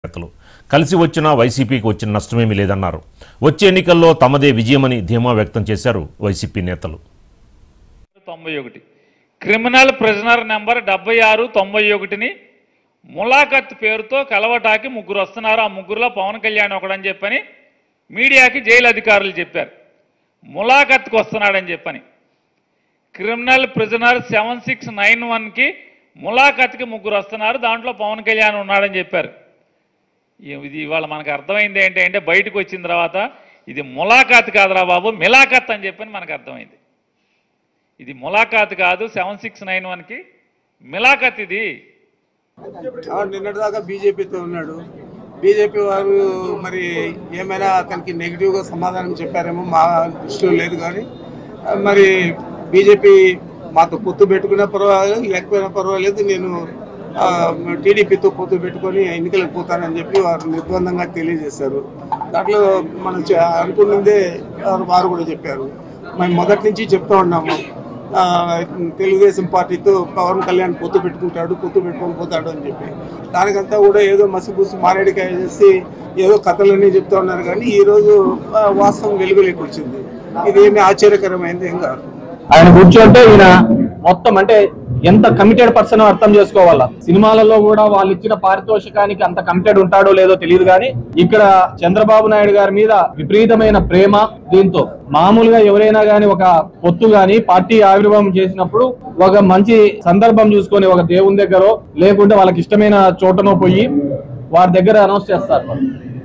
నేతలు కలిసి వచ్చినా వైసీపీకి వచ్చిన నష్టమేమీ లేదన్నారు వచ్చే ఎన్నికల్లో తమదే విజయమని ధీమా వ్యక్తం చేశారు వైసీపీ నేతలు తొంభై ఒకటి క్రిమినల్ ప్రిజనర్ నెంబర్ డెబ్బై ఆరు తొంభై ఒకటిని ములాఖత్ పేరుతో కలవటాకి ముగ్గురు వస్తున్నారు ఆ ముగ్గురులో పవన్ కళ్యాణ్ ఒకడని చెప్పని మీడియాకి జైలు అధికారులు చెప్పారు ములాఖత్కి వస్తున్నాడని చెప్పని criminal prisoner seven six nine వన్కి ములాఖత్కి ముగ్గురు వస్తున్నారు దాంట్లో పవన్ కళ్యాణ్ ఉన్నాడని చెప్పారు ఈ- ఇది ఇవాళ మనకు అర్థమైంది ఏంటి అంటే బయటకు వచ్చిన తర్వాత ఇది ములాఖాత్ కాదురా బాబు మిలాఖత్ అని చెప్పని మనకు అర్థమైంది ఇది ములాఖాత్ కాదు సెవెన్ సిక్స్ నైన్ వన్కి మిలాఖత్ ఇది ఆ, నిన్నటిదాకా బీజేపీతో ఉన్నాడు బీజేపీ వారు మరి ఏమైనా అతనికి నెగిటివ్గా సమాధానం చెప్పారేమో మా దృష్టిలో లేదు కానీ ఆ, మరి బీజేపీ మాతో పొత్తు పెట్టుకున్నా పర్వాలేదు లేకపోయినా పర్వాలేదు నేను ఆ, టీడీపీతో పొత్తు పెట్టుకొని ఎన్నికలకు పోతానని చెప్పి వారు నిర్బంధంగా తెలియజేశారు దాంట్లో మనం చ- అనుకున్నదే వారు- వారు కూడా చెప్పారు మేము మొదటి నుంచి చెప్తా ఉన్నాము ఆ, తెలుగుదేశం పార్టీతో పవన్ కళ్యాణ్ పొత్తు పెట్టుకుంటాడు పొత్తు పెట్టుకొని పోతాడు అని చెప్పి దానికంతా కూడా ఏదో మసిపూసి మారేడికాయ చేసి ఏదో కథలన్నీ చెప్తా ఉన్నారు కానీ ఈ రోజు ఆ, వాస్తవం వెలుగులోకి వచ్చింది ఇది ఏమి ఆశ్చర్యకరమైంది ఏం కాదు ఆయన కూర్చుంటే ఈయన మొత్తం అంటే ఎంత కమిటెడ్ పర్సన్ అర్థం చేసుకోవాలా సినిమాలలో కూడా వాళ్ళు ఇచ్చిన పారితోషికానికి అంత కమిటెడ్ ఉంటాడో లేదో తెలియదు కానీ ఇక్కడ చంద్రబాబు నాయుడు గారి మీద విపరీతమైన ప్రేమ దీంతో మామూలుగా ఎవరైనా గాని ఒక పొత్తు గాని పార్టీ ఆవిర్భావం చేసినప్పుడు ఒక మంచి సందర్భం చూసుకొని ఒక దేవుని దగ్గర లేకుంటే వాళ్ళకి ఇష్టమైన చోటనో పోయి వారి దగ్గర అనౌన్స్ చేస్తారు వాళ్ళు.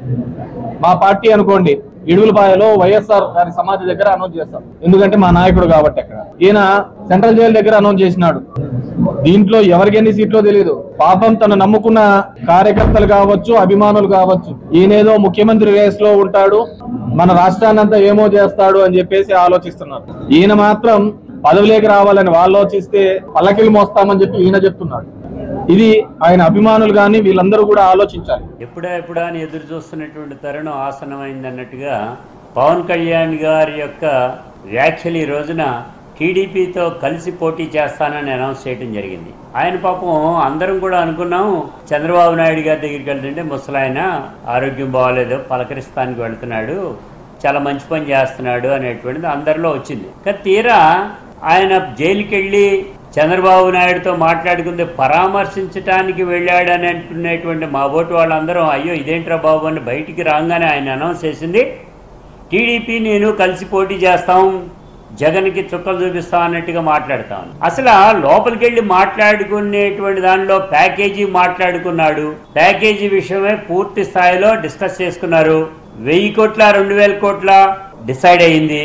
మా పార్టీ అనుకోండి ఇడుగులపాయలో వైఎస్ఆర్ గారి సమాధి దగ్గర అనౌన్స్ చేస్తాం ఎందుకంటే మా నాయకుడు కాబట్టి అక్కడ ఈయన సెంట్రల్ జైలు దగ్గర అనౌన్స్ చేసినాడు దీంట్లో ఎవరికి ఎన్ని సీట్లో తెలియదు పాపం తను నమ్ముకున్న కార్యకర్తలు కావచ్చు అభిమానులు కావచ్చు ఈయనేదో ముఖ్యమంత్రి రేస్ లో ఉంటాడు మన రాష్ట్రాన్ని అంతా ఏమో చేస్తాడు అని చెప్పేసి ఆలోచిస్తున్నారు ఈయన మాత్రం పదవిలోకి రావాలని వాళ్ళు ఆలోచిస్తే పల్లకిలు మోస్తామని చెప్పి ఈయన చెప్తున్నాడు ఇది ఆయన అభిమానులు కానీ వీళ్ళందరూ కూడా ఆలోచించాలి ఎప్పుడా ఎప్పుడా అని ఎదురు చూస్తున్నటువంటి తరుణం ఆసన్నమైంది అన్నట్టుగా పవన్ కళ్యాణ్ గారి యొక్క వ్యాఖ్యలు ఈ రోజున టీడీపీతో కలిసి పోటీ చేస్తానని అనౌన్స్ చేయడం జరిగింది ఆయన పాపం అందరం కూడా అనుకున్నాం చంద్రబాబు నాయుడు గారి దగ్గరికి వెళ్తుంటే ముసలాయన ఆరోగ్యం బాగాలేదు పలకరిస్తానికి వెళ్తున్నాడు చాలా మంచి పని చేస్తున్నాడు అనేటువంటిది అందరిలో వచ్చింది కానీ తీరా ఆయన జైలుకి వెళ్ళి చంద్రబాబు నాయుడుతో మాట్లాడుకుంది పరామర్శించడానికి వెళ్ళాడు అని అంటున్నటువంటి మా ఓటు వాళ్ళందరం అయ్యో ఇదేంట్రా బాబు అని బయటికి రాగానే ఆయన అనౌన్స్ చేసింది టీడీపీ నేను కలిసి పోటీ చేస్తాం జగన్కి చుక్కలు చూపిస్తాం అన్నట్టుగా మాట్లాడతాం అసలు ఆ లోపలికి వెళ్ళి మాట్లాడుకునేటువంటి దానిలో ప్యాకేజీ మాట్లాడుకున్నాడు ప్యాకేజీ విషయమే పూర్తి స్థాయిలో డిస్కస్ చేసుకున్నారు వెయ్యి కోట్ల రెండు వేల కోట్ల డిసైడ్ అయింది